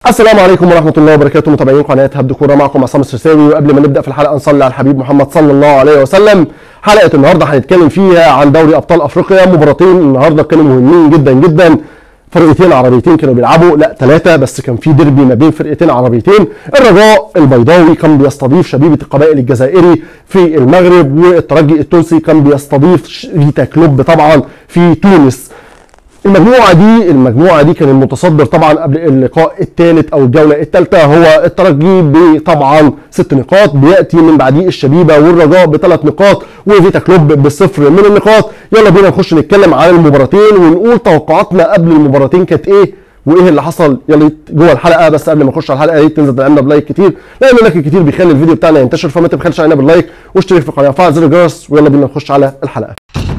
السلام عليكم ورحمة الله وبركاته متابعين قناة هبد كورة معكم عصام السرساوي وقبل ما نبدأ في الحلقة نصلي على الحبيب محمد صلى الله عليه وسلم حلقة النهاردة هنتكلم فيها عن دوري أبطال أفريقيا مباراتين النهاردة كانوا مهمين جدا جدا فرقتين عربيتين كانوا بيلعبوا لا ثلاثة بس كان في ديربي ما بين فرقتين عربيتين الرجاء البيضاوي كان بيستضيف شبيبة القبائل الجزائري في المغرب والترجي التونسي كان بيستضيف فيتا كلوب طبعا في تونس المجموعه دي المجموعه دي كان المتصدر طبعا قبل اللقاء الثالث او الجوله الثالثه هو الترجي بطبعا ست نقاط بياتي من بعديه الشبيبه والرجاء بثلاث نقاط وفيتا كلوب بصفر من النقاط يلا بينا نخش نتكلم عن المباراتين ونقول توقعاتنا قبل المباراتين كانت ايه وايه اللي حصل يلا جوه الحلقه بس قبل ما نخش على الحلقه يا ريت تنزل تعملنا بلايك كتير لان اللايك الكتير بيخلي الفيديو بتاعنا ينتشر فما تبخلش علينا باللايك واشترك في القناه وفعل زر الجرس ويلا بينا نخش على الحلقه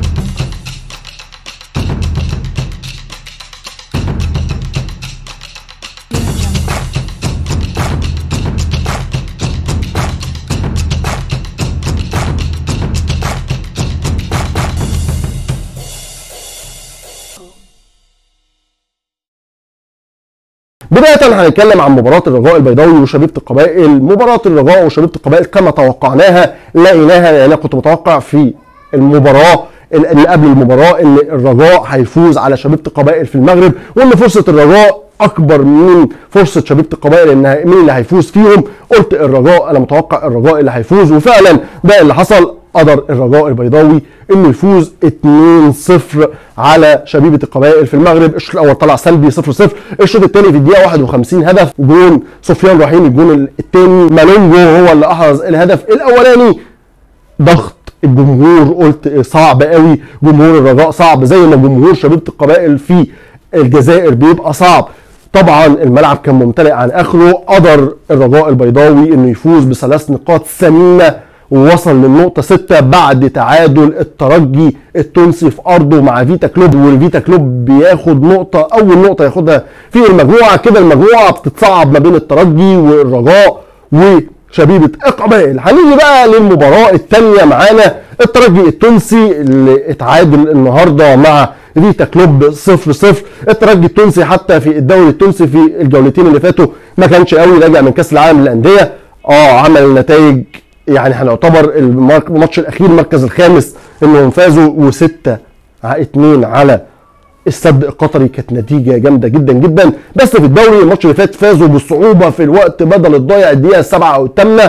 بداية هنتكلم عن مباراة الرجاء البيضاوي وشبيبة القبائل، مباراة الرجاء وشبيبة القبائل كما توقعناها لقيناها لان انا كنت متوقع في المباراة اللي قبل المباراة ان الرجاء هيفوز على شبيبة القبائل في المغرب وان فرصة الرجاء اكبر من فرصة شبيبة القبائل ان مين اللي هيفوز فيهم، قلت الرجاء انا متوقع الرجاء اللي هيفوز وفعلا ده اللي حصل قدر الرجاء البيضاوي انه يفوز 2-0 على شبيبه القبائل في المغرب الشوط الاول طلع سلبي 0-0 الشوط الثاني في الدقيقه 51 هدف جون سفيان رحيم الجون الثاني مالونجو هو اللي احرز الهدف الاولاني ضغط الجمهور قلت صعب قوي جمهور الرجاء صعب زي ما جمهور شبيبه القبائل في الجزائر بيبقى صعب طبعا الملعب كان ممتلئ عن اخره قدر الرجاء البيضاوي انه يفوز بثلاث نقاط ثمينه ووصل للنقطة 6 بعد تعادل الترجي التونسي في أرضه مع فيتا كلوب والفيتا كلوب بياخد نقطة أول نقطة ياخدها في المجموعة كده المجموعة بتتصعب ما بين الترجي والرجاء وشبيبة القبائل هنيجي بقى للمباراة الثانية معانا الترجي التونسي اللي اتعادل النهاردة مع فيتا كلوب 0 0 الترجي التونسي حتى في الدوري التونسي في الجولتين اللي فاتوا ما كانش قوي راجع من كاس العالم للانديه اه عمل نتائج يعني هنعتبر الماتش الاخير المركز الخامس انهم فازوا وستة اتنين على السد القطري كانت نتيجه جامده جدا جدا بس في الدوري الماتش اللي فات فازوا بصعوبه في الوقت بدل الضايع الدقيقه السابعه او الثامنه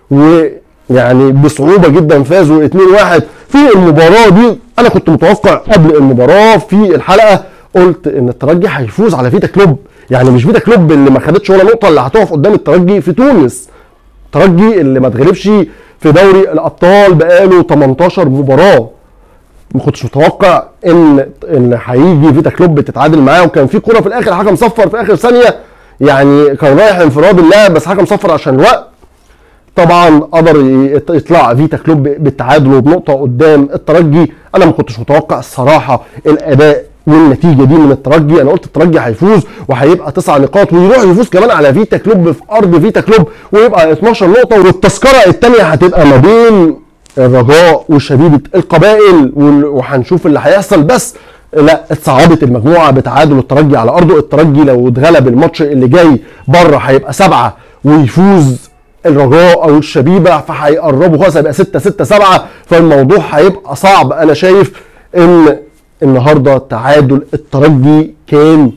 ويعني بصعوبه جدا فازوا 2-1 في المباراه دي انا كنت متوقع قبل المباراه في الحلقه قلت ان الترجي هيفوز على فيتا كلوب يعني مش فيتا كلوب اللي ما خدتش ولا نقطه اللي هتقف قدام الترجي في تونس الترجي اللي ما اتغلبش في دوري الابطال بقاله 18 مباراه ما كنتش متوقع ان ان هيجي فيتا كلوب تتعادل معاه وكان في كوره في الاخر حكم صفر في اخر ثانيه يعني كان رايح انفراد اللاعب بس حكم صفر عشان الوقت طبعا قدر يطلع فيتا كلوب بالتعادل وبنقطه قدام الترجي انا ما كنتش متوقع الصراحه الاداء والنتيجه دي من الترجي انا قلت الترجي هيفوز وهيبقى تسع نقاط ويروح يفوز كمان على فيتا كلوب في ارض فيتا كلوب ويبقى 12 نقطه والتذكره الثانيه هتبقى ما بين الرجاء وشبيبه القبائل وهنشوف اللي هيحصل بس لا اتصعبت المجموعه بتعادل الترجي على ارضه الترجي لو اتغلب الماتش اللي جاي بره هيبقى سبعه ويفوز الرجاء او الشبيبه فهيقربوا خلاص هيبقى 6 6 7 فالموضوع هيبقى صعب انا شايف ان النهارده تعادل الترجي كان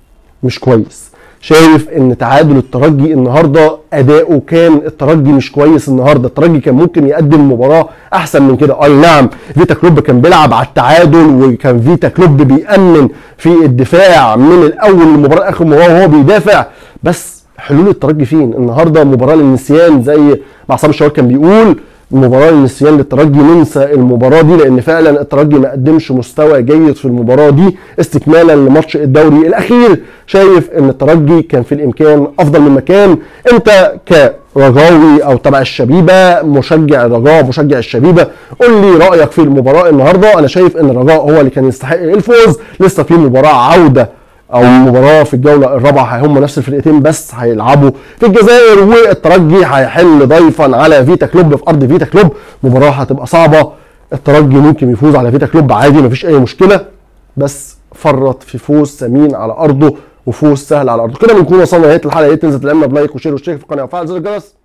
مش كويس شايف ان تعادل الترجي النهارده اداؤه كان الترجي مش كويس النهارده الترجي كان ممكن يقدم مباراه احسن من كده اي نعم فيتا كلوب كان بيلعب على التعادل وكان فيتا كلوب بيامن في الدفاع من الاول المباراه لاخر المباراه وهو بيدافع بس حلول الترجي فين النهارده مباراه للنسيان زي ما عصام الشوال كان بيقول مباراه للنسيان للترجي ننسى المباراه دي لان فعلا الترجي ما قدمش مستوى جيد في المباراه دي استكمالا لماتش الدوري الاخير شايف ان الترجي كان في الامكان افضل من مكان انت كرجاوي او تبع الشبيبه مشجع الرجاء مشجع الشبيبه قول لي رايك في المباراه النهارده انا شايف ان الرجاء هو اللي كان يستحق الفوز لسه في مباراه عوده او مباراه في الجوله الرابعه هم نفس الفرقتين بس هيلعبوا في الجزائر والترجي هيحل ضيفا على فيتا كلوب في ارض فيتا كلوب مباراه هتبقى صعبه الترجي ممكن يفوز على فيتا كلوب عادي مفيش اي مشكله بس فرط في فوز ثمين على ارضه وفوز سهل على ارضه كده بنكون وصلنا لنهايه الحلقه يا ريت تنزل تدعمنا بلايك وشير واشترك في القناه وفعل زر الجرس